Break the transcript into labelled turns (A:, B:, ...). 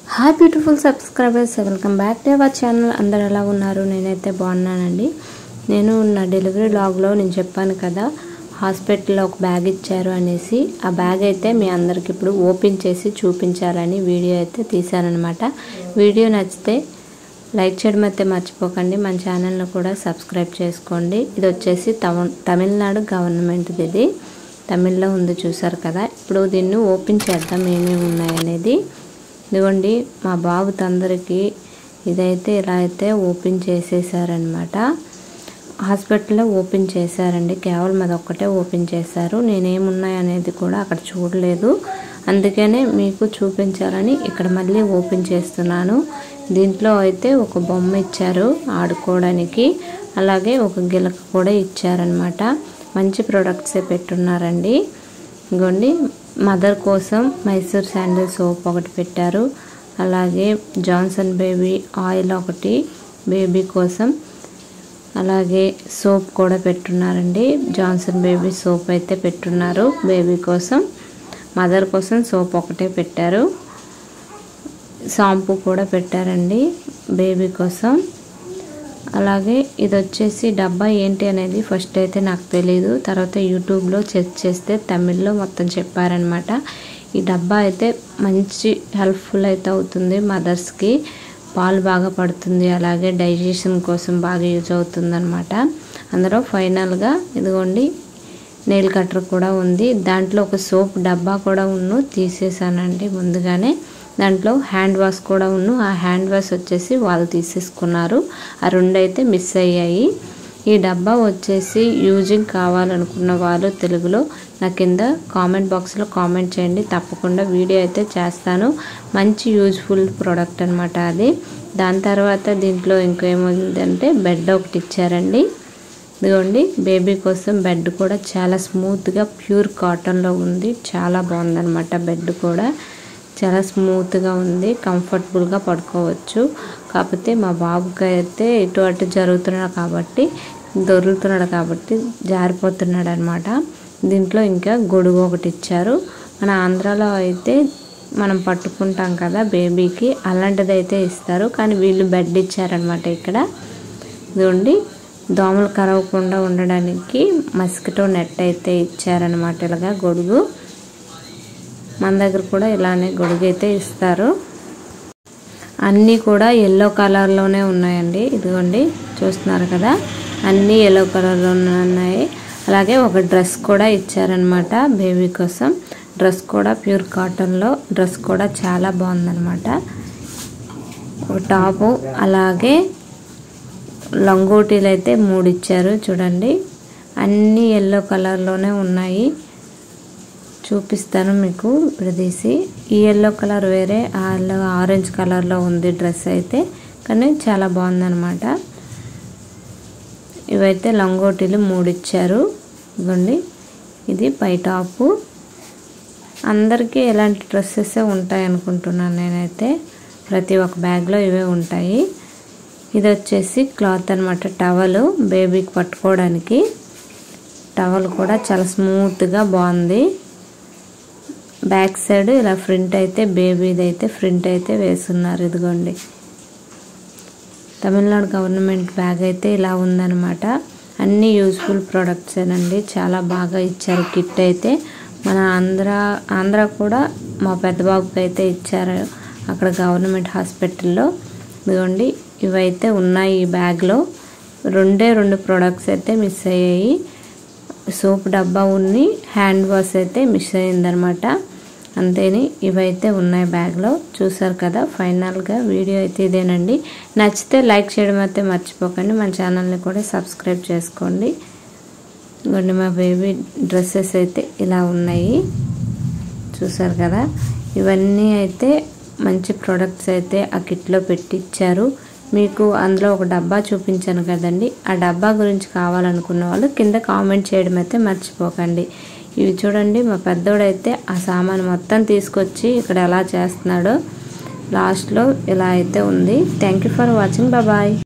A: hi beautiful subscribers welcome back to our channel అందరు ఎలా ఉన్నారు నేనైతే బాగున్నానండి నేను నా డెలివరీ లాగ్లో నేను చెప్పాను కదా హాస్పిటల్లో ఒక బ్యాగ్ ఇచ్చారు అనేసి ఆ బ్యాగ్ అయితే మీ అందరికి ఇప్పుడు ఓపెన్ చేసి చూపించాలని వీడియో అయితే తీశానమాట వీడియో నచ్చితే లైక్ చేయడం అయితే మర్చిపోకండి మన ఛానల్ను కూడా సబ్స్క్రైబ్ చేసుకోండి ఇది వచ్చేసి తమ తమిళనాడు గవర్నమెంట్ది ఇది తమిళ్లో ఉంది చూసారు కదా ఇప్పుడు దీన్ని ఓపెన్ చేద్దాం ఏమేమి ఉన్నాయనేది ఇదిగోండి మా బాబు తందరికి ఇదైతే ఇలా అయితే ఓపెన్ చేసేసారనమాట హాస్పిటల్లో ఓపెన్ చేశారండి కేవలం అది ఒక్కటే ఓపెన్ చేశారు నేనేమున్నాయనేది కూడా అక్కడ చూడలేదు అందుకనే మీకు చూపించాలని ఇక్కడ మళ్ళీ ఓపెన్ చేస్తున్నాను దీంట్లో అయితే ఒక బొమ్మ ఇచ్చారు ఆడుకోవడానికి అలాగే ఒక గిలక కూడా ఇచ్చారనమాట మంచి ప్రొడక్ట్సే పెట్టున్నారండి ఇగోండి మదర్ కోసం మైసూర్ శాండిల్ సోప్ ఒకటి పెట్టారు అలాగే జాన్సన్ బేబీ ఆయిల్ ఒకటి బేబీ కోసం అలాగే సోప్ కూడా పెట్టున్నారండి జాన్సన్ బేబీ సోప్ అయితే పెట్టున్నారు బేబీ కోసం మదర్ కోసం సోప్ ఒకటే పెట్టారు షాంపూ కూడా పెట్టారండి బేబీ కోసం అలాగే ఇది వచ్చేసి డబ్బా ఏంటి అనేది ఫస్ట్ అయితే నాకు తెలియదు తర్వాత యూట్యూబ్లో చెక్ చేస్తే తమిళ్లో మొత్తం చెప్పారనమాట ఈ డబ్బా అయితే మంచి హెల్ప్ఫుల్ అయితే అవుతుంది మదర్స్కి పాలు బాగా పడుతుంది అలాగే డైజెషన్ కోసం బాగా యూజ్ అవుతుంది అనమాట అందులో ఫైనల్గా ఇదిగోండి నెయిల్ కట్టర్ కూడా ఉంది దాంట్లో ఒక సోప్ డబ్బా కూడా ఉన్ను తీసేసానండి ముందుగానే దాంట్లో హ్యాండ్ వాష్ కూడా ఉన్ను ఆ హ్యాండ్ వాష్ వచ్చేసి వాళ్ళు తీసేసుకున్నారు ఆ రెండు అయితే మిస్ అయ్యాయి ఈ డబ్బా వచ్చేసి యూజింగ్ కావాలనుకున్న వాళ్ళు తెలుగులో నా కింద కామెంట్ బాక్స్లో కామెంట్ చేయండి తప్పకుండా వీడియో అయితే చేస్తాను మంచి యూజ్ఫుల్ ప్రోడక్ట్ అనమాట అది దాని తర్వాత దీంట్లో ఇంకేముందంటే బెడ్ ఒకటి ఇచ్చారండి ఇదిగోండి బేబీ కోసం బెడ్ కూడా చాలా స్మూత్గా ప్యూర్ కాటన్లో ఉంది చాలా బాగుందన్నమాట బెడ్ కూడా చాలా స్మూత్గా ఉంది కంఫర్టబుల్గా పడుకోవచ్చు కాకపోతే మా బాబుకి అయితే ఇటు అటు జరుగుతున్నాడు కాబట్టి దొరుకుతున్నాడు కాబట్టి జారిపోతున్నాడు అనమాట దీంట్లో ఇంకా గొడుగు ఒకటి ఇచ్చారు మన ఆంధ్రాలో అయితే మనం పట్టుకుంటాం కదా బేబీకి అలాంటిది అయితే ఇస్తారు కానీ వీళ్ళు బెడ్ ఇచ్చారనమాట ఇక్కడ ఇదిగోండి దోమలు కరవకుండా ఉండడానికి మస్కిటో నెట్ అయితే ఇచ్చారనమాట ఇలాగా గొడుగు మన దగ్గర కూడా ఇలానే గొడుగు అయితే ఇస్తారు అన్నీ కూడా ఎల్లో కలర్లోనే ఉన్నాయండి ఇదిగోండి చూస్తున్నారు కదా అన్నీ ఎల్లో కలర్లో ఉన్నాయి అలాగే ఒక డ్రెస్ కూడా ఇచ్చారనమాట బేబీ కోసం డ్రెస్ కూడా ప్యూర్ కాటన్లో డ్రెస్ కూడా చాలా బాగుందనమాట ఒక టాపు అలాగే లంగోటీలు అయితే మూడు ఇచ్చారు చూడండి అన్నీ ఎల్లో కలర్లోనే ఉన్నాయి చూపిస్తాను మీకు ఇప్పుడు తీసి ఈ ఎల్లో కలర్ వేరే ఆ ఆరెంజ్ కలర్లో ఉంది డ్రెస్ అయితే కానీ చాలా బాగుందనమాట ఇవైతే లంగోటీలు మూడు ఇచ్చారు ఇవ్వండి ఇది పై టాపు అందరికీ ఎలాంటి డ్రెస్సెస్ ఉంటాయి అనుకుంటున్నాను నేనైతే ప్రతి ఒక్క బ్యాగ్లో ఇవే ఉంటాయి ఇది వచ్చేసి క్లాత్ అనమాట టవల్ బేబీకి పట్టుకోవడానికి టవల్ కూడా చాలా స్మూత్గా బాగుంది బ్యాక్ సైడ్ ఇలా ఫ్రంట్ అయితే బేబీది అయితే ఫ్రంట్ అయితే వేస్తున్నారు ఇదిగోండి తమిళనాడు గవర్నమెంట్ బ్యాగ్ అయితే ఇలా ఉందన్నమాట అన్ని యూజ్ఫుల్ ప్రొడక్ట్స్ ఏనండి చాలా బాగా ఇచ్చారు కిట్ అయితే మన ఆంధ్ర ఆంధ్ర కూడా మా పెద్ద బాబుకి అయితే ఇచ్చారు అక్కడ గవర్నమెంట్ హాస్పిటల్లో ఇదిగోండి ఇవైతే ఉన్నాయి ఈ బ్యాగ్లో రెండే రెండు ప్రొడక్ట్స్ అయితే మిస్ అయ్యాయి సోప్ డబ్బా ఉన్ని హ్యాండ్ వాష్ అయితే మిస్ అయిందనమాట అంతేని ఇవైతే ఉన్నాయి బ్యాగ్లో చూసారు కదా ఫైనల్గా వీడియో అయితే ఇదేనండి నచ్చితే లైక్ చేయడం అయితే మర్చిపోకండి మన ఛానల్ని కూడా సబ్స్క్రైబ్ చేసుకోండి ఇంకోండి మా బేబీ డ్రెస్సెస్ అయితే ఇలా ఉన్నాయి చూసారు కదా ఇవన్నీ అయితే మంచి ప్రోడక్ట్స్ అయితే ఆ కిట్లో పెట్టించారు మీకు అందులో ఒక డబ్బా చూపించాను కదండి ఆ డబ్బా గురించి కావాలనుకున్న వాళ్ళు కింద కామెంట్ చేయడం అయితే మర్చిపోకండి ఇవి చూడండి మా పెద్దోడైతే ఆ సామాన్ మొత్తం తీసుకొచ్చి ఇక్కడ ఎలా చేస్తున్నాడో లాస్ట్లో ఇలా అయితే ఉంది thank you for watching bye